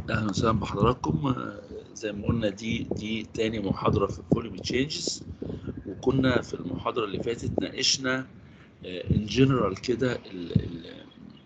اهلا وسهلا بحضراتكم آه، زي ما قلنا دي دي تاني محاضره في فوليوم تشينجز وكنا في المحاضره اللي فاتت ناقشنا ان جنرال كده ال- ال-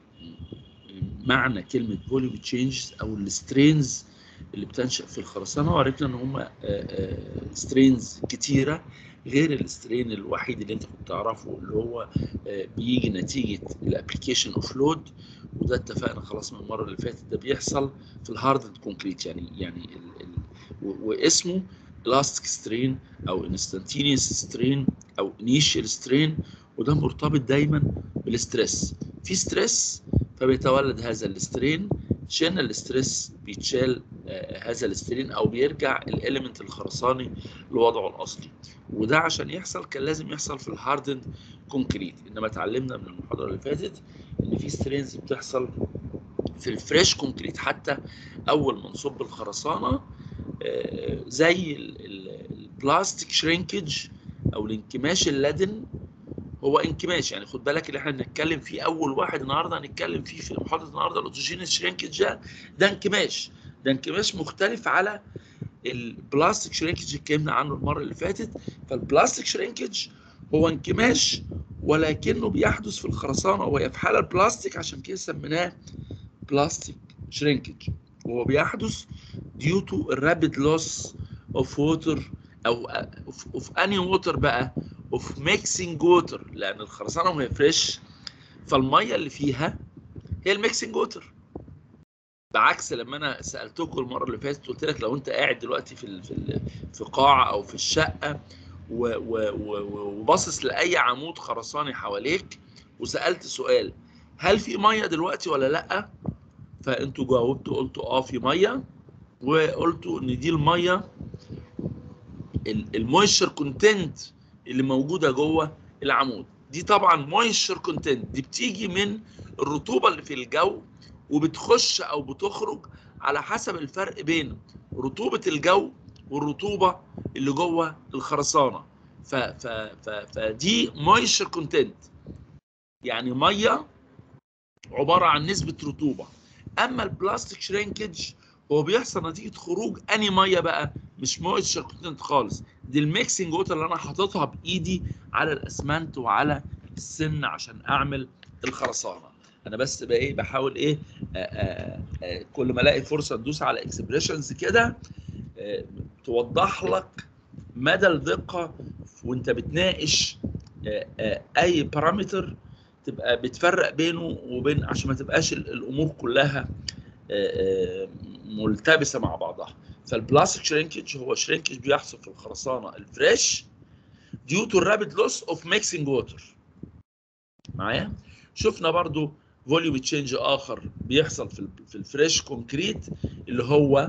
معنى كلمه فوليوم تشينجز او السترينز اللي بتنشا في الخرسانه وعرفنا ان هم سترينز كتيره غير السترين الوحيد اللي انت كنت تعرفه اللي هو آه، بيجي نتيجه الابلكيشن اوف لود وده اتفقنا خلاص من المره اللي فاتت ده بيحصل في الهارد كونكريت يعني يعني ال ال و- واسمه الاستيك سترين او انستنتينيوس سترين او انيشال سترين وده مرتبط دايما بالستريس في ستريس فبيتولد هذا السترين شلنا الاستريس بيتشال آه، هذا السترين او بيرجع الاليمنت الخرساني لوضعه الاصلي وده عشان يحصل كان لازم يحصل في الهاردن كونكريت انما اتعلمنا من المحاضره اللي فاتت ان في سترينز بتحصل في الفريش كونكريت حتى اول ما نصب الخرسانه آه، زي ال- ال- البلاستيك شرينكج او الانكماش اللدن هو انكماش يعني خد بالك اللي احنا بنتكلم فيه اول واحد النهارده هنتكلم فيه في محاضره النهارده الاوتوجينيس شرينكج ده ده انكماش ده انكماش مختلف على البلاستيك شرينكج اللي اتكلمنا عنه المره اللي فاتت فالبلاستيك شرينكج هو انكماش ولكنه بيحدث في الخرسانه وهي في حاله البلاستيك عشان كده سميناه بلاستيك شرينكج وهو بيحدث due to rapid loss of water او of, of any water بقى of mixing water لان الخرسانه وهي فريش فالميه اللي فيها هي الميكسنج ووتر بعكس لما انا سالتكم المره اللي فاتت قلت لك لو انت قاعد دلوقتي في ال في ال في قاعه او في الشقه و- و- و- وباصص لاي عمود خرساني حواليك وسالت سؤال هل في ميه دلوقتي ولا لا فانتوا جاوبتوا قلتوا اه في ميه وقلتوا ان دي الميه المويستشر كونتنت اللي موجوده جوه العمود دي طبعا مويستشر كونتنت دي بتيجي من الرطوبه اللي في الجو وبتخش او بتخرج على حسب الفرق بين رطوبه الجو والرطوبه اللي جوه الخرسانه ف ف ف فدي مويستشر كونتنت يعني ميه عباره عن نسبه رطوبه اما البلاستيك شرينكج هو بيحصل نتيجه خروج اني ميه بقى مش مويستشر كونتنت خالص دي الميكسنج ووتر اللي انا حاططها بايدي على الاسمنت وعلى السن عشان اعمل الخرسانه انا بس بقى ايه بحاول ايه آآ آآ آآ كل ما الاقي فرصه تدوس على اكسبريشنز كده آه، توضح لك مدى الدقه وانت بتناقش آه، آه، اي بارامتر تبقى بتفرق بينه وبين عشان ما تبقاش ال- الامور كلها آه، آه، ملتبسه مع بعضها فالبلاستيك شرينكج هو شرينكج بيحصل في الخرسانه الفريش due to rapid loss of mixing water معايا شفنا برضو فوليوم تشينج اخر بيحصل في ال- في الفريش كونكريت اللي هو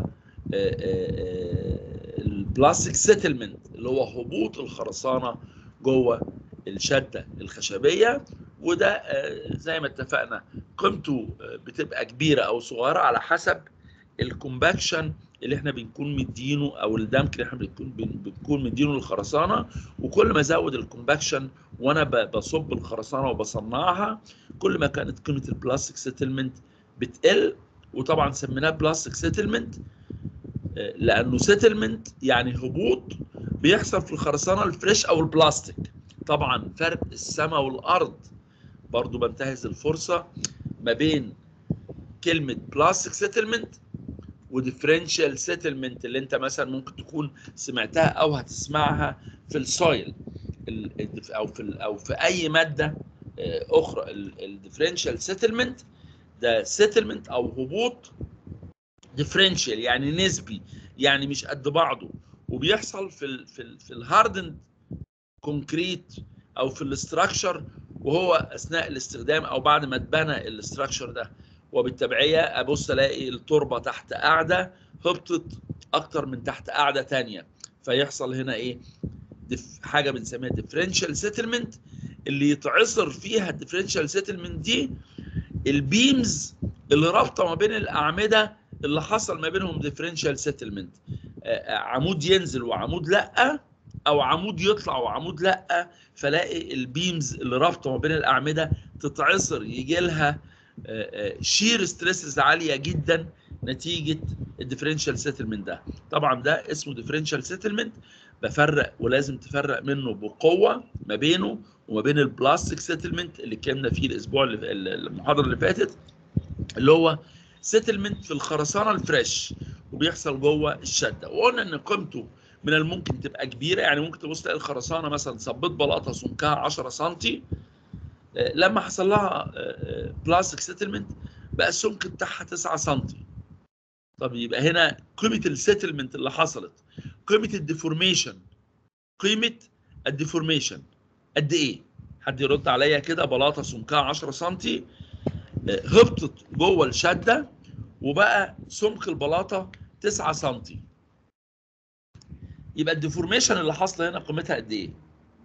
البلاستيك سيتلمنت اللي هو هبوط الخرسانه جوه الشده الخشبيه وده آه، زي ما اتفقنا قيمته آه، بتبقى كبيره او صغيره على حسب الكومباكشن اللي احنا بنكون مدينه او الدمك اللي احنا بنكون بن- بنكون مدينه للخرسانه وكل ما ازود الكومباكشن وانا ب- بصب الخرسانه وبصنعها كل ما كانت قيمه البلاستيك سيتلمنت بتقل وطبعا سميناه بلاستيك سيتلمنت لانه سيتلمنت يعني هبوط بيحصل في الخرسانه الفريش او البلاستيك طبعا فرق السماء والارض برضو بنتهز الفرصه ما بين كلمه بلاستيك سيتلمنت وديفرنشال سيتلمنت اللي انت مثلا ممكن تكون سمعتها او هتسمعها في السويل ال- الدف- او في ال- او في اي ماده آه، اخرى الديفرنشال سيتلمنت ده سيتلمنت او هبوط ديفرنشال يعني نسبي يعني مش قد بعضه وبيحصل في ال في ال في الهاردند كونكريت او في الاستراكشر وهو اثناء الاستخدام او بعد ما اتبنى الاستراكشر ده وبالتبعيه ابص الاقي التربه تحت قاعده هبطت اكتر من تحت قاعده تانية فيحصل هنا ايه دف حاجه بنسميها ديفرنشال سيتلمنت اللي يتعصر فيها الديفرنشال سيتلمنت دي البيمز اللي رابطه ما بين الاعمده اللي حصل ما بينهم ديفرنشال سيتلمنت عمود ينزل وعمود لا او عمود يطلع وعمود لا فلاقي البيمز اللي رابطه ما بين الاعمده تتعصر يجي لها شير ستريسز عاليه جدا نتيجه الديفرنشال سيتلمنت ده طبعا ده اسمه ديفرنشال سيتلمنت بفرق ولازم تفرق منه بقوه ما بينه وما بين البلاستيك سيتلمنت اللي اتكلمنا فيه الاسبوع اللي المحاضره اللي فاتت اللي هو سيتلمنت في الخرسانه الفريش وبيحصل جوه الشده وقلنا ان قيمته من الممكن تبقى كبيره يعني ممكن تبص تلاقي الخرسانه مثلا صبيت بلاطه سمكها 10 سم لما حصل لها بلاستيك سيتلمنت بقى السمك بتاعها 9 سم طب يبقى هنا قيمه السيتلمنت اللي حصلت قيمه الديفورميشن قيمه الديفورميشن قد ايه حد يرد عليا كده بلاطه سمكها 10 سم هبطت جوه الشده وبقى سمك البلاطه 9 سم يبقى الديفورميشن اللي حاصله هنا قيمتها قد ايه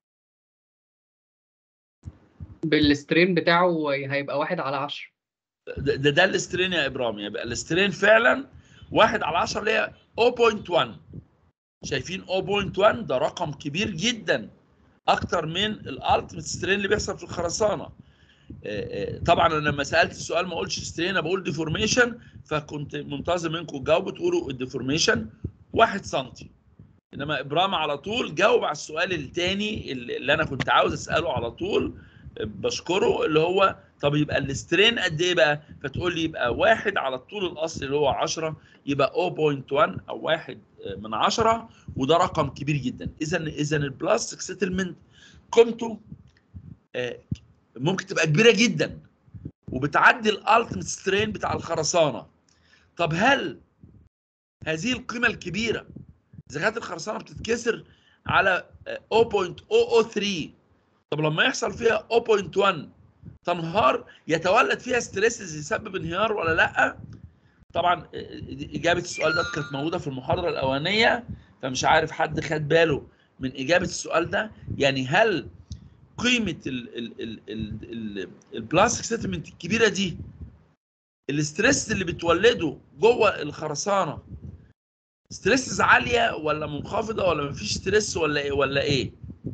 بالسترين بتاعه هيبقى واحد على 10 ده ده, ده الاسترين يا ابراهيم يبقى الاسترين فعلا واحد على 10 اللي هي 0.1 شايفين 0.1 ده رقم كبير جدا اكتر من الالتيميت سترين اللي بيحصل في الخرسانه طبعا انا لما سالت السؤال ما اقولش سترين انا بقول ديفورميشن فكنت منتظر منكم تجاوبوا تقولوا الديفورميشن 1 سم انما ابراهيم على طول جاوب على السؤال الثاني اللي انا كنت عاوز اساله على طول بشكره اللي هو طب يبقى السترين قد ايه بقى؟ فتقول لي يبقى واحد على الطول الاصلي اللي هو 10 يبقى 0.1 او واحد من 10 وده رقم كبير جدا اذا اذا البلاستيك سيتلمنت قيمته ممكن تبقى كبيره جدا وبتعدي الالتيميت سترين بتاع الخرسانه طب هل هذه القيمه الكبيره اذا كانت الخرسانه بتتكسر على 0.003 طب لما يحصل فيها 0.1 تنهار يتولد فيها ستريسز يسبب انهيار ولا لا طبعا اجابه السؤال ده كانت موجوده في المحاضره الاولانيه فمش عارف حد خد باله من اجابه السؤال ده يعني هل قيمه البلاستيك سيتمنت الكبيره دي الاستريس اللي بتولده جوه الخرسانه ستريسز عاليه ولا منخفضه ولا مفيش ستريس ولا ايه ولا ايه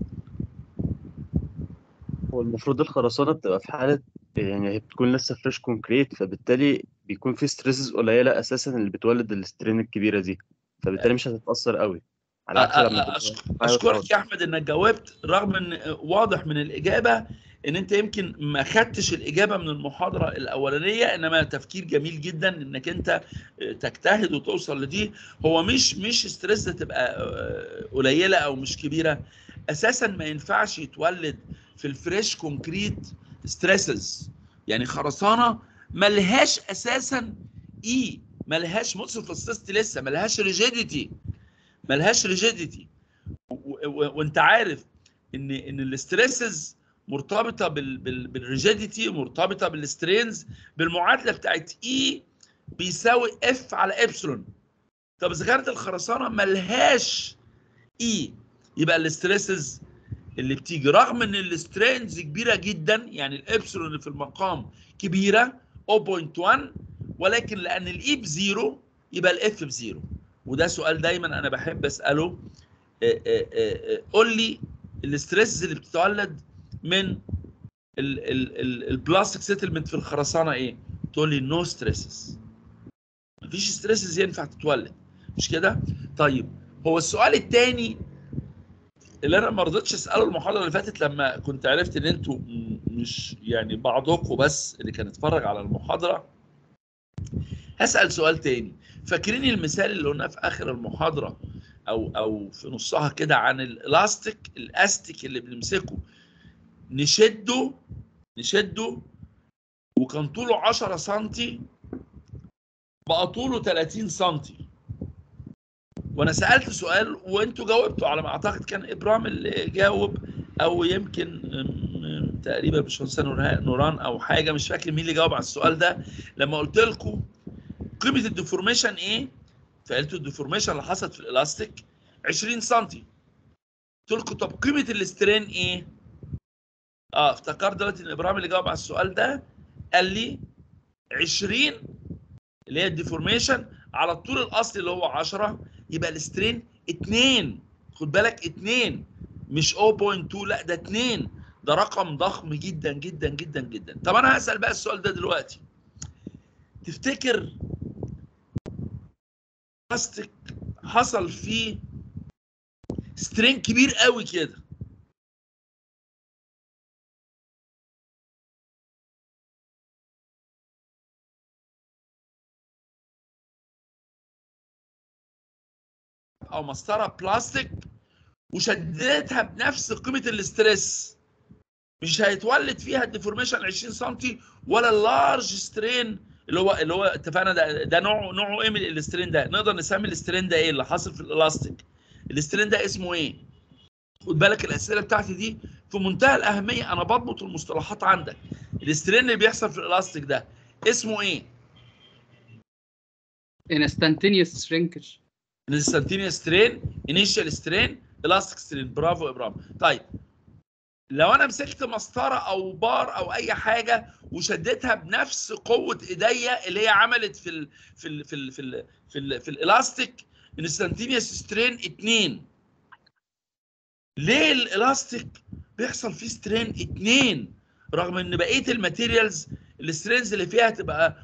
هو المفروض الخرسانة بتبقى في حالة يعني هي بتكون لسه فريش كونكريت فبالتالي بيكون في ستريسز قليلة أساسا اللي بتولد السترين الكبيرة دي فبالتالي مش هتتأثر قوي على عكس لما أشكرك يا أحمد إنك جاوبت رغم إن واضح من الإجابة إن أنت يمكن ما خدتش الإجابة من المحاضرة الأولانية إنما تفكير جميل جدا إنك أنت تجتهد وتوصل لدي هو مش مش ستريس تبقى قليلة أو مش كبيرة أساسا ما ينفعش يتولد في الفريش كونكريت ستريسز يعني خرسانه ملهاش اساسا اي ملهاش موتسوفاستيستي لسه ملهاش ريجيديتي ملهاش ريجيديتي وانت عارف ان ان الاستريسز مرتبطه بالريجيديتي مرتبطه بالسترينز بالمعادله بتاعت اي بيساوي اف على ابسلون طب اذا كانت الخرسانه ملهاش اي يبقى الاستريسز اللي بتيجي رغم ان السترينز كبيره جدا يعني الابسلون اللي في المقام كبيره 0.1 ولكن لان الاي بزيرو يبقى الاف بزيرو وده سؤال دايما انا بحب اساله قول لي الاستريس اللي بتتولد من البلاستيك سيتلمنت في الخرسانه ايه؟ تقول لي نو ستريسز مفيش ستريسز ينفع تتولد مش كده؟ طيب هو السؤال الثاني اللي انا ما رضيتش اساله المحاضره اللي فاتت لما كنت عرفت ان انتوا مش يعني بعضكم بس اللي كان اتفرج على المحاضره هسال سؤال تاني فاكرين المثال اللي قلناه في اخر المحاضره او او في نصها كده عن الالاستيك الاستيك اللي بنمسكه نشده نشده وكان طوله 10 سم بقى طوله 30 سم وانا سالت سؤال وانتوا جاوبتوا على ما اعتقد كان ابرام اللي جاوب او يمكن تقريبا باشمهندس نوران او حاجه مش فاكر مين اللي جاوب على السؤال ده لما قلت لكم قيمه الديفورميشن ايه فقلتوا الديفورميشن اللي حصلت في الالاستيك 20 سم قلت لكم طب قيمه الاسترين ايه اه افتكرت دلوقتي ان ابراهيم اللي جاوب على السؤال ده قال لي 20 اللي هي الديفورميشن على الطول الاصلي اللي هو 10 يبقى السترين 2 خد بالك 2 مش 0.2 لا ده 2 ده رقم ضخم جدا جدا جدا جدا طب انا هسال بقى السؤال ده دلوقتي تفتكر الاستيك حصل فيه سترين كبير قوي كده او مسطره بلاستيك وشدتها بنفس قيمه الاسترس مش هيتولد فيها الديفورميشن 20 سم ولا اللارج سترين اللي هو اللي هو اتفقنا ده ده نوعه نوعه ايه من الاسترين ده نقدر نسمي الاسترين ده ايه اللي حاصل في الالاستيك الاسترين ده اسمه ايه خد بالك الاسئله بتاعتي دي في منتهى الاهميه انا بضبط المصطلحات عندك الاسترين اللي بيحصل في الالاستيك ده اسمه ايه instantaneous shrinkage الانستنتينيوس سترين انيشال سترين الاستيك سترين برافو يا ابراهيم طيب لو انا مسكت مسطره او بار او اي حاجه وشدتها بنفس قوه ايديا اللي هي عملت في ال في ال في ال في ال في, ال في الالاستيك انستنتينيوس سترين 2 ليه الالاستيك بيحصل فيه سترين 2 رغم ان بقيه الماتيريالز السترينز اللي فيها تبقى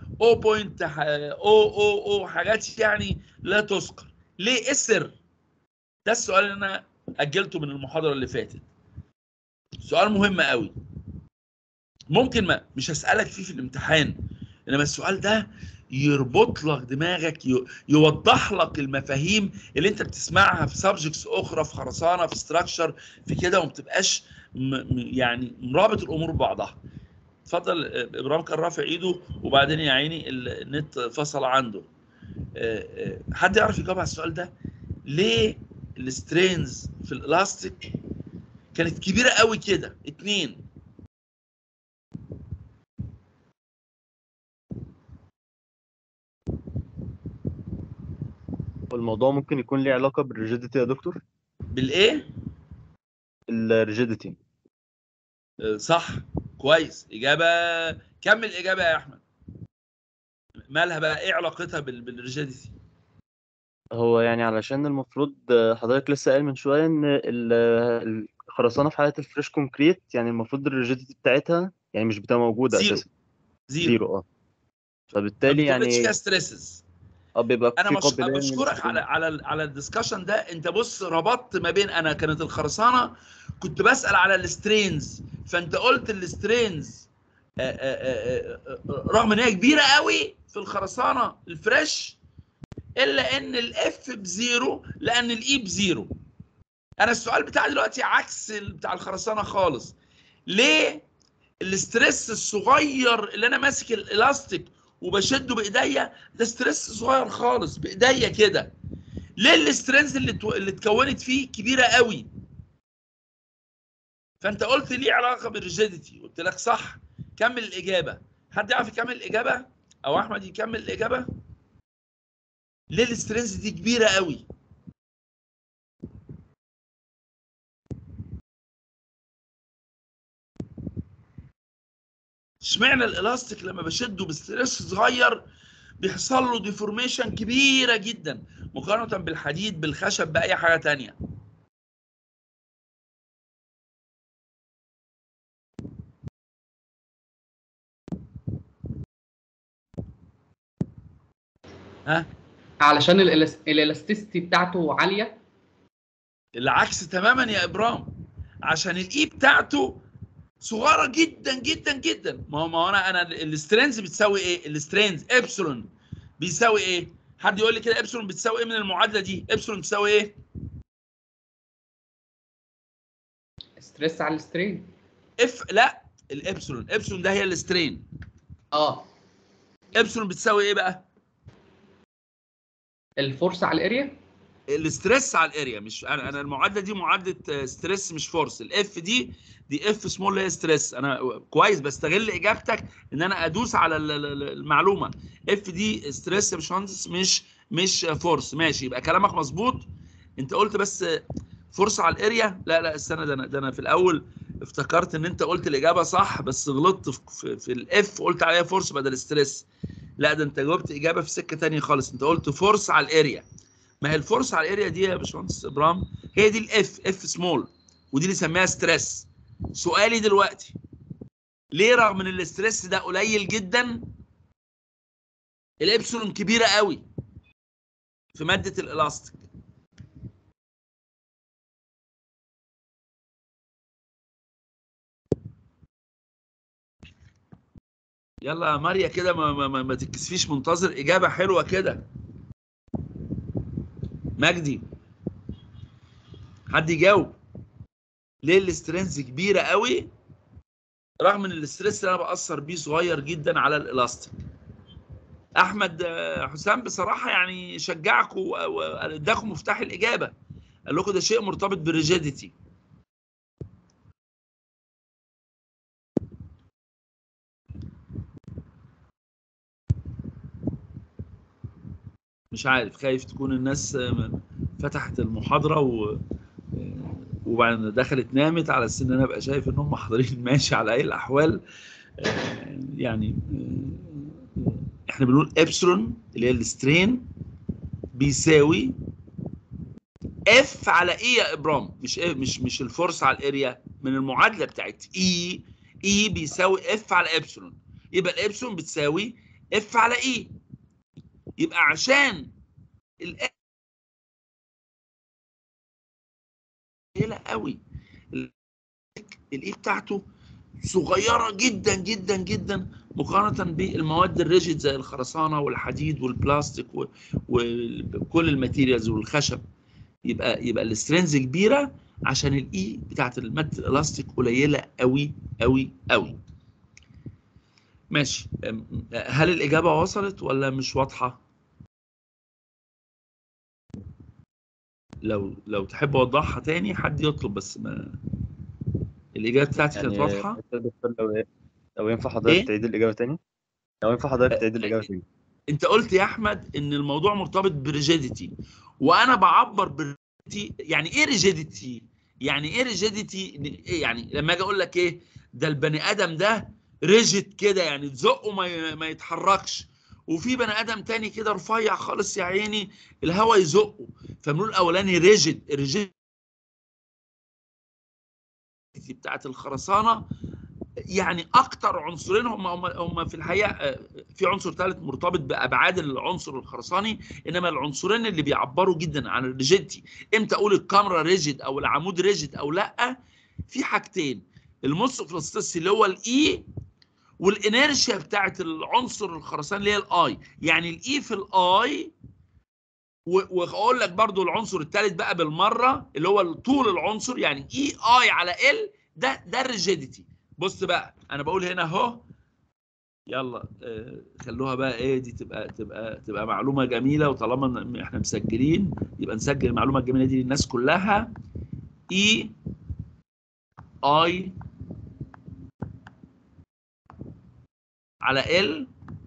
0.000 حاجات يعني لا تذكر ليه ايه السر ده السؤال اللي انا اجلته من المحاضره اللي فاتت سؤال مهم قوي ممكن ما مش هسالك فيه في الامتحان انما السؤال ده يربط لك دماغك ي- يوضح لك المفاهيم اللي انت بتسمعها في سبجكتس اخرى في خرسانه في ستراكشر في كده وما بتبقاش م- م- يعني مرابط الامور ببعضها اتفضل آه، ابراهيم كان رافع ايده وبعدين يا عيني ال- النت فصل عنده آه، آه، حد يعرف يجاوب على السؤال ده ليه السترينز في الالاستيك كانت كبيره قوي كده اتنين والموضوع ممكن يكون ليه علاقة بالريجيديتي يا دكتور بالايه الريجيديتي آه، صح كويس اجابه كمل اجابه يا احمد مالها بقى ايه علاقتها بال- بالريجيديتي هو يعني علشان المفروض آه، حضرتك لسه قايل من شوية إن ال- الخرسانة في حالة الفريش كونكريت يعني المفروض الريجيديتي بتاعتها يعني مش بتبقى موجودة زيرو. أساسا زيرو زيرو اه ما فبالتالي بتولدش يعني فيها ستريسز اه بيبقى انا في مش قابلية إن بشكرك السترين- على على ال- على الدسكشن ده انت بص ربطت ما بين انا كانت الخرسانه كنت بسال على السترينز فانت قلت السترينز آه، آه، آه، آه، رغم ان هي كبيره قوي في الخرسانه الفريش الا ان الاف بزيرو لان الاي بزيرو انا السؤال بتاعي دلوقتي عكس ال- بتاع الخرسانه خالص ليه الاسترس الصغير اللي انا ماسك الالاستيك وبشده بايديا ده ستريس صغير خالص بايديا كده ليه الاسترينز اللي تو... اللي اتكونت فيه كبيره قوي فانت قلت ليه علاقه بالريجيديتي قلت لك صح كمل الاجابه حد يعرف يكمل الاجابه او احمد يكمل الاجابه ليه الاسترينز دي كبيره قوي اشمعنى الالاستيك لما بشده بستريس صغير بيحصل له ديفورميشن كبيره جدا مقارنه بالحديد بالخشب باي حاجه تانية ها علشان الالاستيستي بتاعته عاليه العكس تماما يا ابرام عشان الاي بتاعته صغيره جدا جدا جدا ما هو ما هو انا انا السترينز بتساوي ايه السترينز ابسلون بيساوي ايه حد يقول لي كده ابسلون بتساوي ايه من المعادله دي ابسلون بتساوي ايه ستريس على السترين اف لا الابسلون ابسلون ده هي السترين اه ابسلون بتساوي ايه بقى الفورس على الاريا الاستريس على الاريا مش انا انا المعادله دي معادله ستريس مش فورس الاف دي دي اف سمول هي ستريس انا كويس بستغل اجابتك ان انا ادوس على ال- ال- المعلومه اف دي ستريس يا باشمهندس مش مش فورس ماشي يبقى كلامك مظبوط انت قلت بس فورس على الاريا لا لا استنى ده انا ده انا في الاول افتكرت ان انت قلت الاجابه صح بس غلطت في, في, في الاف قلت عليها فورس بدل ستريس لا ده انت جاوبت اجابه في سكه تانية خالص انت قلت فورس على الاريا ما هي الفورس على الاريا دي يا باشمهندس ابرام هي دي الاف اف سمول ودي اللي سميها ستريس سؤالي دلوقتي ليه رغم ان الاستريس ده قليل جدا الابسلون كبيره قوي في ماده الالاستيك يلا يا ماريا كده ما, ما, ما, ما تتكسفيش منتظر اجابه حلوه كده مجدي حد يجاوب ليه الاسترينز كبيره قوي رغم ان الاستريس اللي انا باثر بيه صغير جدا على الالاستيك احمد آه، حسام بصراحه يعني شجعكم واداكم مفتاح الاجابه قال لكم ده شيء مرتبط بالريجيديتي مش عارف خايف تكون الناس آه، فتحت المحاضره و وبعد ما دخلت نامت على السن ان انا ابقى شايف ان هم حاضرين ماشي على اي الاحوال آه، يعني آه، احنا بنقول ابسلون اللي هي السترين بيساوي اف على ايه يا ابرام مش إيه مش مش الفورس على الاريا من المعادله بتاعت اي اي بيساوي اف على ابسلون يبقى الابسلون بتساوي اف على اي يبقى عشان ال قليله قوي الاي بتاعته صغيره جدا جدا جدا مقارنه بالمواد الريجيد زي الخرسانه والحديد والبلاستيك و- وكل الماتيريالز والخشب يبقى يبقى السترينز كبيره عشان الاي بتاعت الماده الالاستيك قليله قوي قوي قوي ماشي أم، هل الاجابه وصلت ولا مش واضحه لو لو تحب اوضحها تاني حد يطلب بس ما الاجابه بتاعتي كانت يعني واضحه يا دكتور لو لو ينفع حضرتك إيه؟ تعيد الإجابة تاني لو ينفع حضرتك تعيد الإجابة تاني انت قلت يا احمد ان الموضوع مرتبط بريجيديتي وانا بعبر بريجيديتي يعني ايه ريجيديتي يعني ايه ريجيديتي يعني لما اجي اقول لك ايه ده البني ادم ده ريجيد كده يعني تزقه ما ي- ما يتحركش وفي بني ادم تاني كده رفيع خالص يا عيني الهواء يزقه فبنقول الاولاني ريجيد ريجيد بتاعت الخرسانه يعني اكتر عنصرين هم هم هم في الحقيقه آه، في عنصر ثالث مرتبط بابعاد العنصر الخرساني انما العنصرين اللي بيعبروا جدا عن الريجيدتي امتى اقول الكاميرا ريجيد او العمود ريجيد او لا في حاجتين المص فلسطيسي اللي هو الاي والانيرشيا بتاعت العنصر الخرساني اللي هي الاي يعني الاي في الاي و- واقول لك برضو العنصر الثالث بقى بالمره اللي هو طول العنصر يعني اي اي على ال ده ده الريجيديتي بص بقى انا بقول هنا اهو يلا آه، خلوها بقى ايه دي تبقى تبقى تبقى معلومه جميله وطالما إن احنا مسجلين يبقى نسجل المعلومه الجميله دي للناس كلها اي اي على ال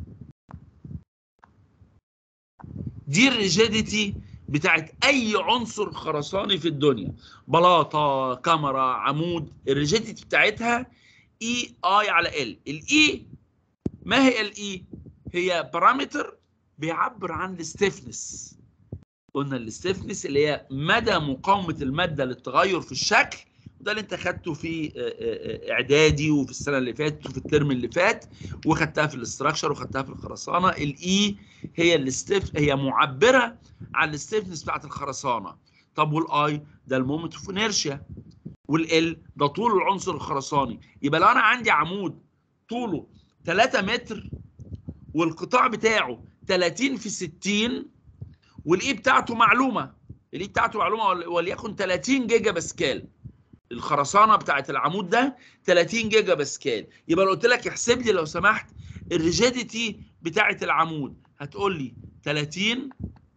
دي الريجيديتي بتاعت اي عنصر خرساني في الدنيا بلاطه كاميرا عمود الريجيديتي بتاعتها اي اي على ال الاي ما هي الاي هي بارامتر بيعبر عن الستيفنس قلنا الستيفنس اللي هي مدى مقاومه الماده للتغير في الشكل وده اللي انت خدته في آه، آه، آه، اعدادي وفي السنه اللي فاتت وفي الترم اللي فات وخدتها في الاستراكشر وخدتها في الخرسانه الاي هي الستيف هي معبره عن الستيفنس بتاعت الخرسانه طب والاي ده المومنت اوف انيرشيا والال ده طول العنصر الخرساني يبقى لو انا عندي عمود طوله 3 متر والقطاع بتاعه 30 في 60 والاي بتاعته معلومه الاي بتاعته معلومه ول- وليكن 30 جيجا باسكال الخرسانه بتاعت العمود ده 30 جيجا باسكال يبقى لو قلت لك احسب لي لو سمحت الريجيديتي بتاعت العمود هتقول لي 30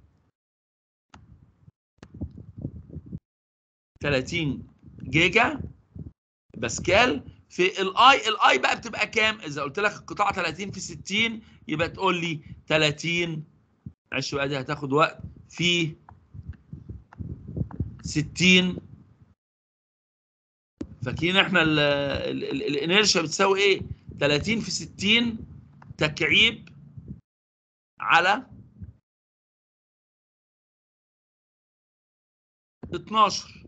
30 جيجا باسكال في الاي الاي بقى بتبقى كام اذا قلت لك القطاع 30 في 60 يبقى تقول لي 30 معلش بقى دي هتاخد وقت في 60 فاكرين احنا ال- ال- ال- الانيرشيا بتساوي ايه 30 في 60 تكعيب على 12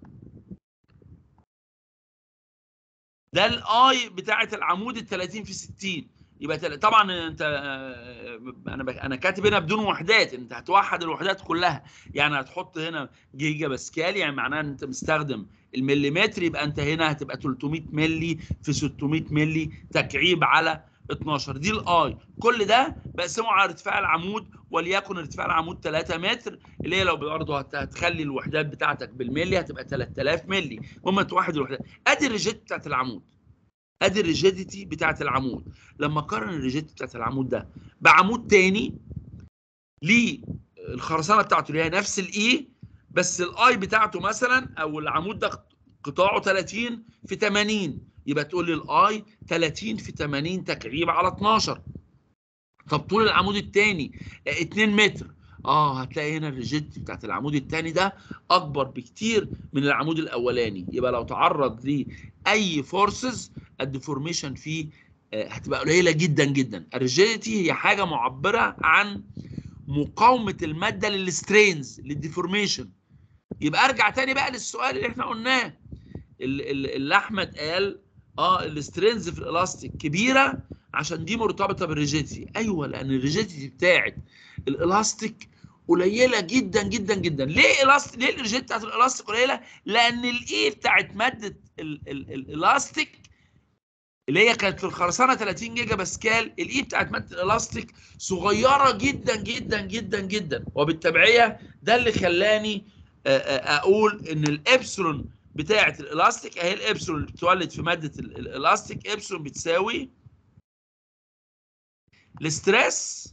ده الاي بتاعه العمود ال 30 في 60 يبقى تل... طبعا انت آه، انا بك... انا كاتب هنا بدون وحدات انت هتوحد الوحدات كلها يعني هتحط هنا جيجا باسكال يعني معناه ان انت مستخدم المليمتر يبقى انت هنا هتبقى 300 ملي في 600 ملي تكعيب على 12 دي الاي كل ده بقسمه على ارتفاع العمود وليكن ارتفاع العمود 3 متر اللي هي لو برضه هت- هتخلي الوحدات بتاعتك بالملي هتبقى 3000 ملي المهم توحد الوحدات ادي الريجيت بتاعت العمود ادي الريجيديتي بتاعت العمود لما اقارن الريجيديتي بتاعت العمود ده بعمود تاني ليه الخرسانه بتاعته اللي هي نفس الاي بس الاي بتاعته مثلا او العمود ده قطاعه 30 في 80 يبقى تقول لي الاي 30 في 80 تكعيب على 12 طب طول العمود الثاني 2 متر اه هتلاقي هنا الريجيديتي بتاعت العمود الثاني ده اكبر بكتير من العمود الاولاني يبقى لو تعرض لاي فورسز الديفورميشن فيه آه، هتبقى قليله جدا جدا الريجيديتي هي حاجه معبره عن مقاومه الماده للسترينز للديفورميشن يبقى ارجع تاني بقى للسؤال اللي احنا قلناه ال- ال- اللي احمد قال اه السترينز في الالاستيك كبيره عشان دي مرتبطه بالريجيديتي ايوه لان الريجيديتي بتاعت الالاستيك قليله جدا جدا جدا ليه الاست ليه الريجيديتي بتاعت الالاستيك قليله لان الاي بتاعت ماده ال- ال- ال- الالاستيك اللي هي كانت في الخرسانه 30 جيجا باسكال الاي بتاعت ماده الالاستيك صغيره جدا جدا جدا جدا وبالتبعيه ده اللي خلاني آه، آه، اقول ان الابسلون بتاعه الالاستيك اهي الابسلون اللي بتولد في ماده ال- ال- الالاستيك ابسلون بتساوي الاسترس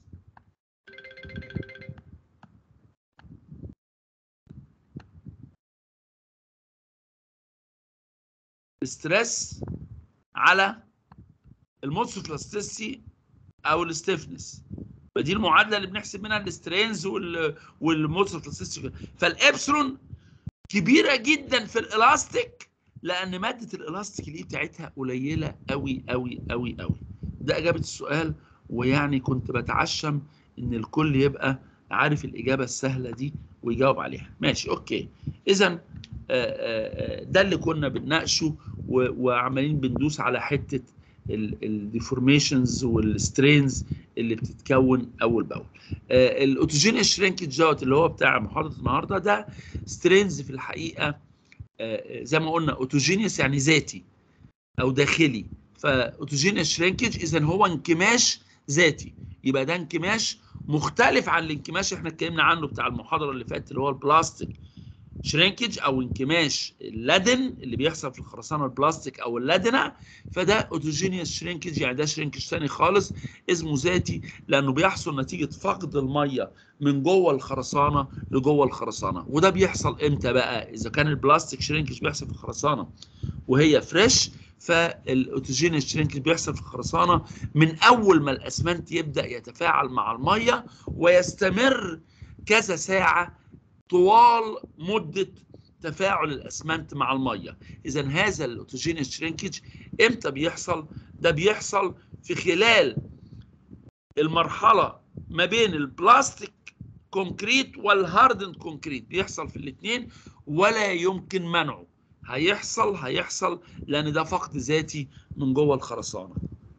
الاسترس على الموتسوكلاستيسي او الستيفنس فدي المعادله اللي بنحسب منها السترينز وال والموتسوكلاستيسي فالابسلون كبيره جدا في الالاستيك لان ماده الالاستيك اللي بتاعتها قليله قوي قوي قوي قوي ده اجابه السؤال ويعني كنت بتعشم ان الكل يبقى عارف الاجابه السهله دي ويجاوب عليها ماشي اوكي اذا ده اللي كنا بنناقشه و- وعمالين بندوس على حته الديفورميشنز والسترينز اللي بتتكون اول باول الاوتوجينيس شرينكج دوت اللي هو بتاع محاضره النهارده ده سترينز في الحقيقه آه، زي ما قلنا اوتوجينيس يعني ذاتي او داخلي فاوتوجينيس شرينكج اذا هو انكماش ذاتي يبقى ده انكماش مختلف عن الانكماش اللي احنا اتكلمنا عنه بتاع المحاضره اللي فاتت اللي هو البلاستيك شرينكج او انكماش اللدن اللي بيحصل في الخرسانه البلاستيك او اللدنه فده اوتوجينيوس شرينكج يعني ده شرينكج ثاني خالص اسمه ذاتي لانه بيحصل نتيجه فقد الميه من جوه الخرسانه لجوه الخرسانه وده بيحصل امتى بقى اذا كان البلاستيك شرينكج بيحصل في الخرسانه وهي فريش فالاوتوجينيوس شرينكج بيحصل في الخرسانه من اول ما الاسمنت يبدا يتفاعل مع الميه ويستمر كذا ساعه طوال مده تفاعل الاسمنت مع الميه اذا هذا الاوتوجينيوس شرينكج امتى بيحصل ده بيحصل في خلال المرحله ما بين البلاستيك كونكريت والهاردن كونكريت بيحصل في الاثنين ولا يمكن منعه هيحصل هيحصل لان ده فقد ذاتي من جوه الخرسانه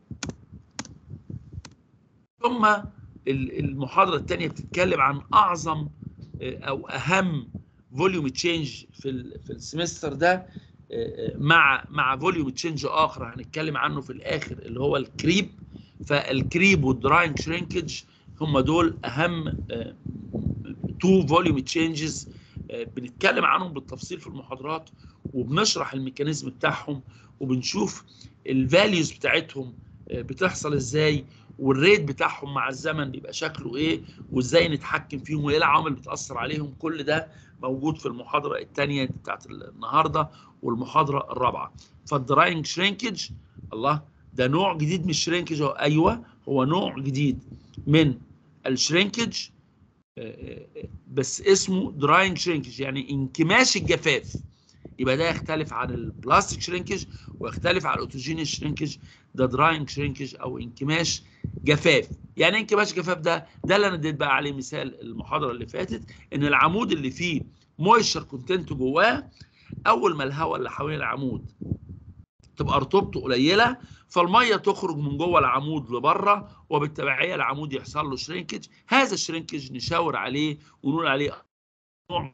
ثم ال- المحاضره الثانيه بتتكلم عن اعظم آه، او اهم فوليوم تشينج في ال- في السمستر ده آه، آه، مع مع فوليوم تشينج اخر هنتكلم عنه في الاخر اللي هو الكريب فالكريب والدراينج شرينكج هم دول اهم تو فوليوم تشينجز بنتكلم عنهم بالتفصيل في المحاضرات وبنشرح الميكانيزم بتاعهم وبنشوف الفاليوز بتاعتهم آه، بتحصل ازاي والريت بتاعهم مع الزمن بيبقى شكله ايه وازاي نتحكم فيهم وايه العوامل اللي بتاثر عليهم كل ده موجود في المحاضره الثانيه بتاعت النهارده والمحاضره الرابعه فالدراينج شرينكج الله ده نوع جديد من الشرينكج هو ايوه هو نوع جديد من الشرينكج آه، آه، بس اسمه دراينج شرينكج يعني انكماش الجفاف يبقى ده يختلف عن البلاستيك شرينكج ويختلف عن الاوتوجينيس شرينكج ده دراينج شرينكج او انكماش جفاف يعني ايه انكماش جفاف ده ده اللي انا اديت بقى عليه مثال المحاضره اللي فاتت ان العمود اللي فيه مويشر كونتنت جواه اول ما الهواء اللي حوالين العمود تبقى رطوبته قليله فالميه تخرج من جوه العمود لبره وبالتبعيه العمود يحصل له شرينكج هذا الشرينكج نشاور عليه ونقول عليه نوع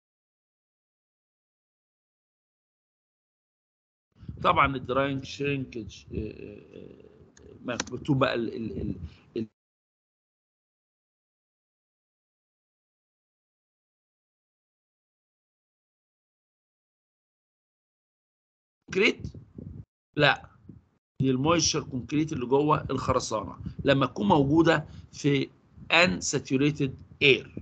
طبعا الدراينج شرينكج مكتوب بقى ال ال ال ال كونكريت لا دي المويستشر كونكريت اللي جوه الخرسانه لما تكون موجوده في ان ساتوريتد اير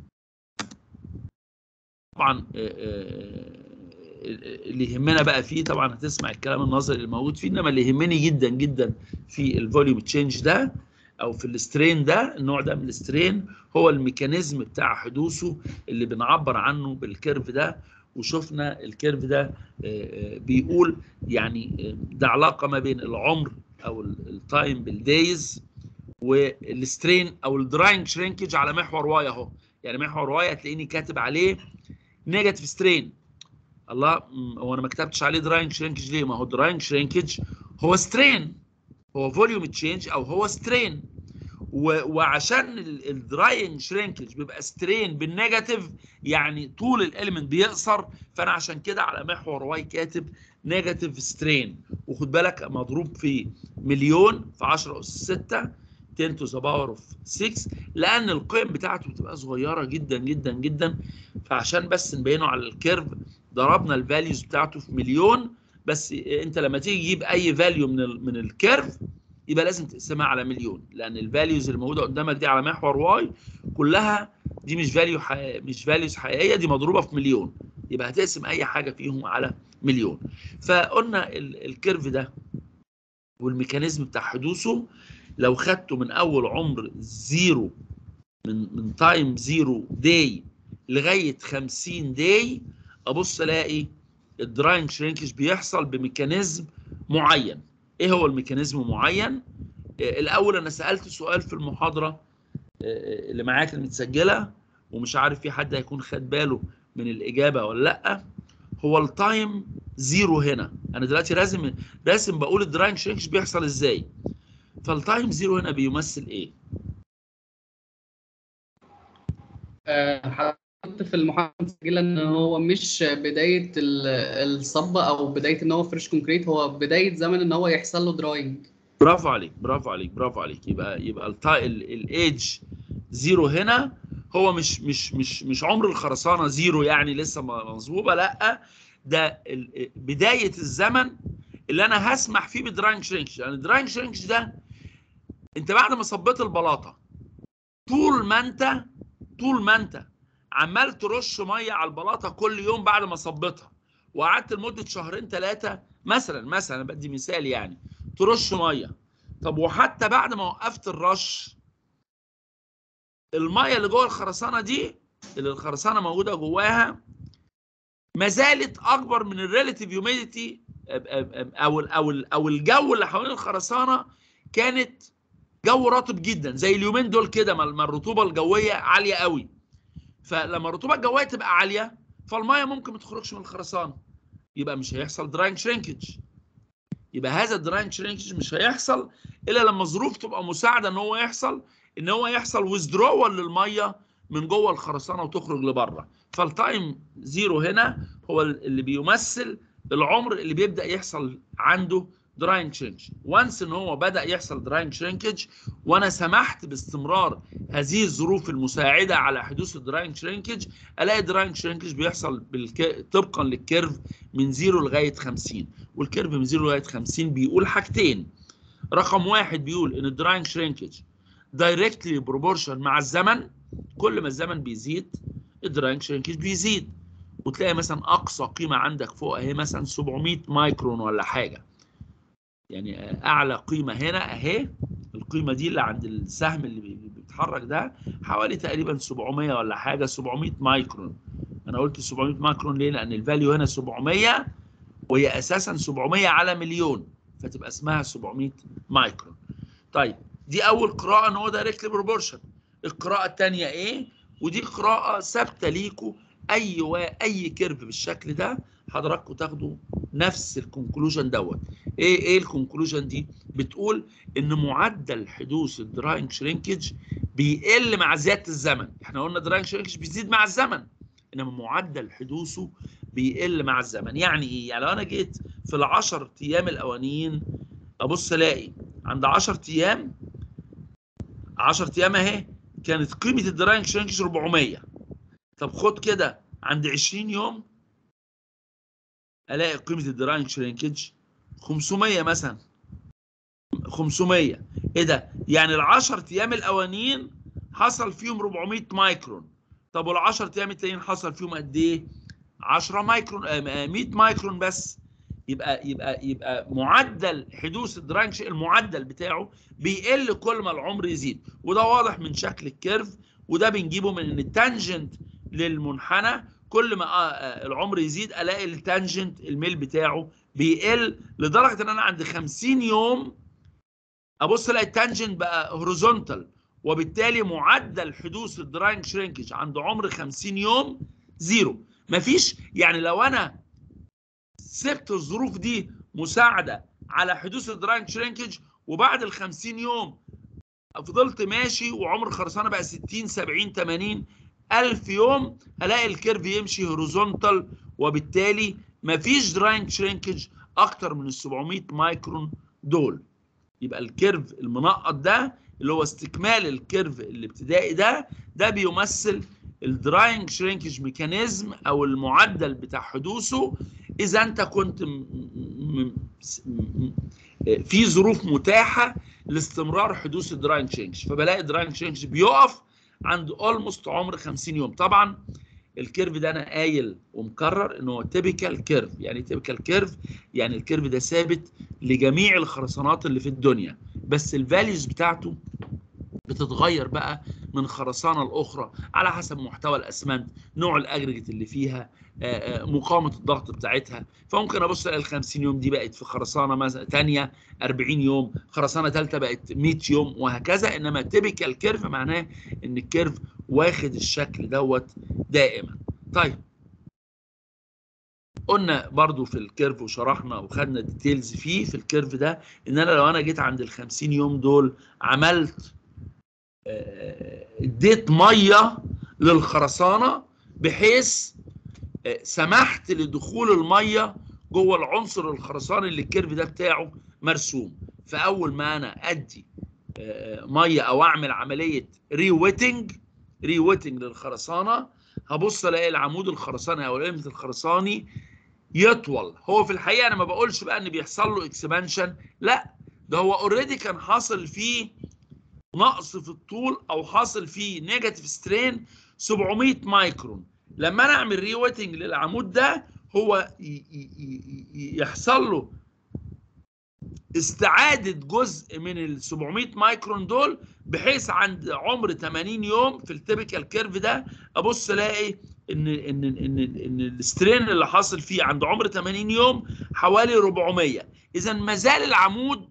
طبعا آه، آه، اللي يهمنا بقى فيه طبعا هتسمع الكلام النظري اللي موجود فيه انما اللي يهمني جدا جدا في الفوليوم تشينج ده او في السترين ده النوع ده من السترين هو الميكانيزم بتاع حدوثه اللي بنعبر عنه بالكيرف ده وشفنا الكيرف ده آه، آه، بيقول يعني آه، ده علاقه ما بين العمر او التايم بالدايز والسترين او الدراينج شرينكج على محور واي اهو يعني محور واي هتلاقيني كاتب عليه نيجاتيف سترين الله م، هو انا ما كتبتش عليه دراينج شرينكج ليه ما هو دراينج شرينكج هو سترين هو فوليوم تشينج او هو سترين وعشان الدراينج شرينكج بيبقى سترين بالنيجاتيف يعني طول الاليمنت بيقصر فانا عشان كده على محور واي كاتب نيجاتيف سترين وخد بالك مضروب في مليون في 10 اس 6 10 to the power of 6 لان القيم بتاعته بتبقى صغيره جدا جدا جدا فعشان بس نبينه على الكيرف ضربنا الفاليوز بتاعته في مليون بس انت لما تيجي تجيب اي فاليو من ال من الكيرف يبقى لازم تقسمها على مليون لان الفاليوز اللي موجوده قدامك دي على محور واي كلها دي مش فاليو حقيقية مش فاليوز حقيقيه دي مضروبه في مليون يبقى هتقسم اي حاجه فيهم على مليون فقلنا ال- الكيرف ده والميكانيزم بتاع حدوثه لو خدته من اول عمر زيرو من من تايم زيرو داي لغايه 50 داي ابص الاقي الدراينج شرينكج بيحصل بميكانيزم معين ايه هو الميكانيزم معين آه، الاول انا سالت سؤال في المحاضره آه، اللي معاك المتسجله ومش عارف في حد هيكون خد باله من الاجابه ولا لا هو التايم زيرو هنا انا دلوقتي لازم راسم بقول الدراينج شرينكج بيحصل ازاي فالتايم زيرو هنا بيمثل ايه آه، حطيت في المحاضرة المسجلة إن هو مش بداية ال- الصب أو بداية إن هو فريش كونكريت هو بداية زمن إن هو يحصل له دراينج برافو عليك برافو عليك برافو عليك يبقى يبقى التا الايدج زيرو هنا هو مش مش مش مش عمر الخرسانه زيرو يعني لسه م- مظبوبه لا ده ال- بدايه الزمن اللي انا هسمح فيه بدراينج شرينكج يعني الدراينج شرينكج ده انت بعد ما صبيت البلاطه طول ما انت طول ما انت عمال ترش ميه على البلاطه كل يوم بعد ما صبيتها وقعدت لمده شهرين ثلاثه مثلا مثلا بدي مثال يعني ترش ميه طب وحتى بعد ما وقفت الرش الميه اللي جوه الخرسانه دي اللي الخرسانه موجوده جواها ما زالت اكبر من الريليتيف هيوميديتي او ال او ال او الجو اللي حوالين الخرسانه كانت جو رطب جدا زي اليومين دول كده ما ما الرطوبه الجويه عاليه قوي فلما الرطوبه الجويه تبقى عاليه فالميه ممكن ما تخرجش من الخرسانه يبقى مش هيحصل دراينج شرينكج يبقى هذا الدراينج شرينكج مش هيحصل الا لما الظروف تبقى مساعده ان هو يحصل ان هو يحصل ويزدرول للميه من جوه الخرسانه وتخرج لبره فالتايم زيرو هنا هو اللي بيمثل العمر اللي بيبدا يحصل عنده دراينج شرينكج وانس ان هو بدا يحصل دراينج شرينكج وانا سمحت باستمرار هذه الظروف المساعده على حدوث الدراينج شرينكج الاقي الدراينج شرينكج بيحصل بالك... طبقا للكيرف من 0 لغايه 50 والكيرف من 0 لغايه 50 بيقول حاجتين رقم واحد بيقول ان الدراينج شرينكج دايركتلي بروبورشن مع الزمن كل ما الزمن بيزيد الدراينج شرينكج بيزيد وتلاقي مثلا اقصى قيمه عندك فوق اهي مثلا 700 مايكرون ولا حاجه يعني اعلى قيمه هنا اهي القيمه دي اللي عند السهم اللي بي- بيتحرك ده حوالي تقريبا 700 ولا حاجه 700 مايكرون انا قلت 700 مايكرون ليه لان الفاليو هنا 700 وهي اساسا 700 على مليون فتبقى اسمها 700 مايكرون طيب دي اول قراءه ان هو دايركتلي بروبورشن القراءه الثانيه ايه ودي قراءه ثابته ليكوا اي و... اي كيرف بالشكل ده حضراتكم تاخدوا نفس الكونكلوجن دوت ايه ايه الكونكلوجن دي بتقول ان معدل حدوث الدراينج شرينكج بيقل مع زياده الزمن احنا قلنا دراينج شرينكج بيزيد مع الزمن انما معدل حدوثه بيقل مع الزمن يعني ايه يعني لو انا جيت في ال10 ايام الاولانيين ابص الاقي عند 10 ايام 10 ايام اهي كانت قيمه الدراينج شرينكج 400 طب خد كده عند 20 يوم الاقي قيمه الدراينج شرينكج 500 مثلا 500 ايه ده يعني ال10 ايام الاولانيين حصل فيهم 400 مايكرون طب وال10 ايام التانيين حصل فيهم قد ايه 10 مايكرون آه 100 مايكرون بس يبقى يبقى يبقى معدل حدوث الدراينج المعدل بتاعه بيقل كل ما العمر يزيد وده واضح من شكل الكيرف وده بنجيبه من ان التانجنت للمنحنى كل ما العمر يزيد الاقي التانجنت الميل بتاعه بيقل لدرجه ان انا عند 50 يوم ابص الاقي التانجنت بقى هوريزونتال وبالتالي معدل حدوث الدراينج شرينكج عند عمر 50 يوم زيرو مفيش يعني لو انا سبت الظروف دي مساعده على حدوث الدراينج شرينكج وبعد ال 50 يوم فضلت ماشي وعمر خرسانه بقى 60 70 80 1000 يوم هلاقي الكيرف يمشي هوريزونتال وبالتالي مفيش دراينج شرينكج اكتر من ال 700 مايكرون دول يبقى الكيرف المنقط ده اللي هو استكمال الكيرف الابتدائي ده ده بيمثل الدراينج شرينكج ميكانيزم او المعدل بتاع حدوثه اذا انت كنت م م م في ظروف متاحه لاستمرار حدوث الدراينج شرينكج فبلاقي الدراينج شرينكج بيقف عند اولموست عمر 50 يوم طبعا الكيرف ده انا قايل ومكرر ان هو تيبيكال كيرف يعني تيبيكال كيرف يعني الكيرف ده ثابت لجميع الخرسانات اللي في الدنيا بس الفاليوز بتاعته بتتغير بقى من خرسانه لاخرى على حسب محتوى الاسمنت نوع الاجريجيت اللي فيها مقاومه الضغط بتاعتها فممكن ابص الاقي ال 50 يوم دي بقت في خرسانه مثلا ثانيه 40 يوم خرسانه ثالثه بقت 100 يوم وهكذا انما تيبيكال كيرف معناه ان الكيرف واخد الشكل دوت دائما طيب قلنا برضو في الكيرف وشرحنا وخدنا ديتيلز فيه في الكيرف ده ان انا لو انا جيت عند ال 50 يوم دول عملت اديت ميه للخرسانه بحيث سمحت لدخول الميه جوه العنصر الخرساني اللي الكيرف ده بتاعه مرسوم فاول ما انا ادي ميه او اعمل عمليه ري ويتنج ري ويتنج للخرسانه هبص الاقي العمود الخرساني او الالمنت الخرساني يطول هو في الحقيقه انا ما بقولش بقى ان بيحصل له اكسبانشن لا ده هو اوريدي كان حاصل فيه نقص في الطول او حاصل فيه نيجاتيف سترين 700 مايكرون لما انا اعمل ري ويتنج للعمود ده هو يحصل له استعاده جزء من ال 700 مايكرون دول بحيث عند عمر 80 يوم في التيبيكال كيرف ده ابص الاقي ان ان ان ان السترين اللي حاصل فيه عند عمر 80 يوم حوالي 400 اذا ما زال العمود